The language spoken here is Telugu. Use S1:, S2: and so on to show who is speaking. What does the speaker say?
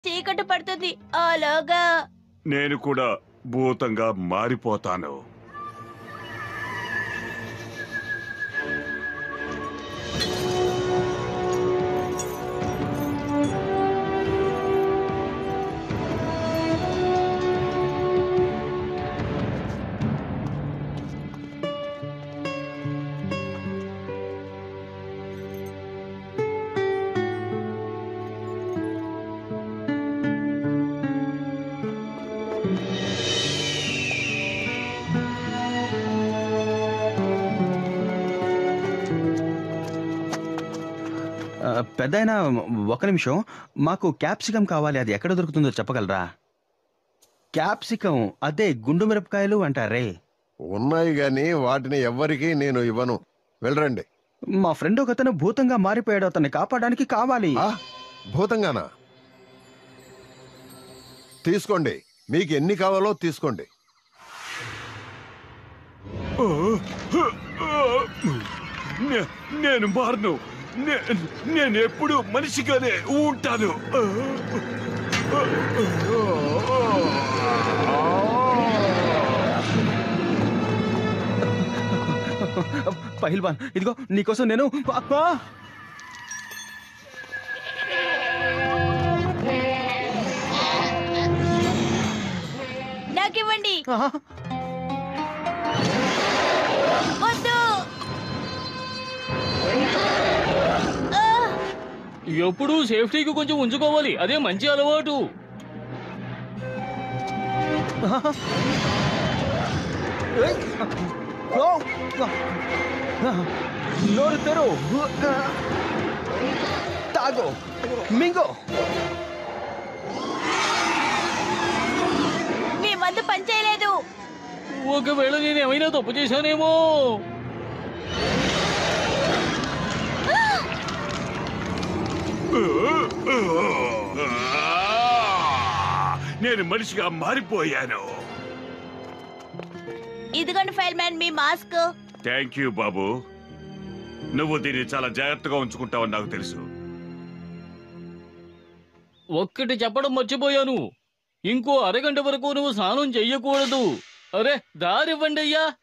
S1: చీకటి పడుతుంది అలాగా
S2: నేను కూడా భూతంగా మారిపోతాను
S3: పెద్ద ఒక నిమిషం మాకు క్యాప్సికం కావాలి అది ఎక్కడ దొరుకుతుందో చెప్పగలరా క్యాప్సికం అదే గుండు మిరపకాయలు అంటారే
S4: ఉన్నాయి గాని వాటిని ఎవ్వరికీ నేను ఇవ్వను వెళ్ళరండి
S3: మా ఫ్రెండ్ ఒకతను భూతంగా మారిపోయాడు అతన్ని కాపాడడానికి కావాలి
S4: ఆ భూతంగానా తీసుకోండి మీకు ఎన్ని కావాలో తీసుకోండి
S2: నే- నేను మారను నే- నేను ఎప్పుడు మనిషిగానే ఉంటాను
S3: పహిల్వాన్ ఇదిగో నీకోసం నేను అబ్బా!
S1: నాకివ్వండి
S3: ఆహా!
S1: వద్దు ఆ,
S5: ఎప్పుడు సేఫ్టీకి కొంచెం ఉంచుకోవాలి అదే మంచి అలవాటు
S3: ఏయ్! ఓ! నోరు తెరు తాగో మింగో
S1: మీ మందు పనిచేయలేదు
S5: ఒకవేళ నేను ఏమైనా తప్పు చేశానేమో
S2: నేను మనిషిగా మారిపోయాను
S1: ఇదిగోండి ఫైల్ మ్యాన్ మీ మాస్క్
S2: థ్యాంక్ యూ బాబు నువ్వు దీన్ని చాలా జాగ్రత్తగా ఉంచుకుంటావని నాకు తెలుసు
S5: ఒక్కటి చెప్పడం మర్చిపోయాను ఇంకో అరగంట వరకు నువ్వు స్నానం చెయ్యకూడదు అరే దారివ్వండి అయ్యా